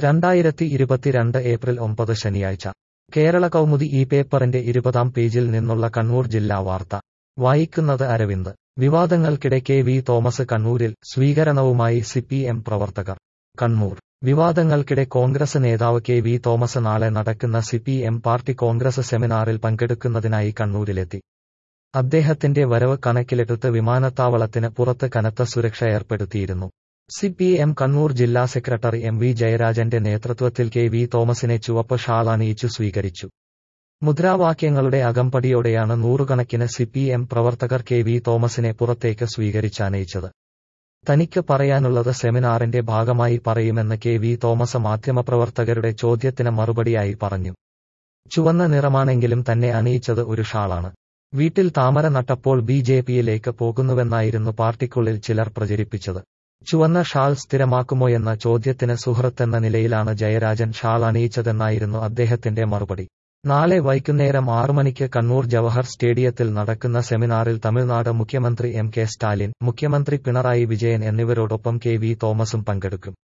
രണ്ടായിരത്തി ഇരുപത്തിരണ്ട് ഏപ്രിൽ ഒമ്പത് ശനിയാഴ്ച കേരള കൗമുദി ഈ പേപ്പറിന്റെ ഇരുപതാം പേജിൽ നിന്നുള്ള കണ്ണൂർ ജില്ലാ വാർത്ത വായിക്കുന്നത് അരവിന്ദ് വിവാദങ്ങൾക്കിടെ കെ വി തോമസ് കണ്ണൂരിൽ സ്വീകരണവുമായി സിപിഎം പ്രവർത്തകർ കണ്ണൂർ വിവാദങ്ങൾക്കിടെ കോൺഗ്രസ് നേതാവ് കെ വി തോമസ് നാളെ നടക്കുന്ന സിപിഎം പാർട്ടി കോൺഗ്രസ് സെമിനാറിൽ പങ്കെടുക്കുന്നതിനായി കണ്ണൂരിലെത്തി അദ്ദേഹത്തിന്റെ വരവ് കണക്കിലെടുത്ത് വിമാനത്താവളത്തിന് പുറത്ത് കനത്ത സുരക്ഷ ഏർപ്പെടുത്തിയിരുന്നു സിപിഎം കണ്ണൂർ ജില്ലാ സെക്രട്ടറി എം വി ജയരാജന്റെ നേതൃത്വത്തിൽ കെ വി തോമസിനെ ചുവപ്പ് ഷാൾ അണിയിച്ചു സ്വീകരിച്ചു മുദ്രാവാക്യങ്ങളുടെ അകമ്പടിയോടെയാണ് നൂറുകണക്കിന് സിപിഎം പ്രവർത്തകർ കെ വി തോമസിനെ പുറത്തേക്ക് സ്വീകരിച്ചാനയിച്ചത് തനിക്ക് പറയാനുള്ളത് സെമിനാറിന്റെ ഭാഗമായി പറയുമെന്ന് കെ വി തോമസ് മാധ്യമപ്രവർത്തകരുടെ ചോദ്യത്തിന് മറുപടിയായി പറഞ്ഞു ചുവന്ന നിറമാണെങ്കിലും തന്നെ അണിയിച്ചത് ഒരു ഷാളാണ് വീട്ടിൽ താമര നട്ടപ്പോൾ ബി ജെ പിയിലേക്ക് പോകുന്നുവെന്നായിരുന്നു പാർട്ടിക്കുള്ളിൽ ചിലർ പ്രചരിപ്പിച്ചത് ചുവന്ന ഷാൾ സ്ഥിരമാക്കുമോയെന്ന ചോദ്യത്തിന് സുഹൃത്തെന്ന നിലയിലാണ് ജയരാജൻ ഷാൾ അണിയിച്ചതെന്നായിരുന്നു അദ്ദേഹത്തിന്റെ മറുപടി നാളെ വൈകുന്നേരം ആറു മണിക്ക് കണ്ണൂർ ജവഹർ സ്റ്റേഡിയത്തിൽ നടക്കുന്ന സെമിനാറിൽ തമിഴ്നാട് മുഖ്യമന്ത്രി എം കെ സ്റ്റാലിൻ മുഖ്യമന്ത്രി പിണറായി വിജയൻ എന്നിവരോടൊപ്പം കെ വി തോമസും പങ്കെടുക്കും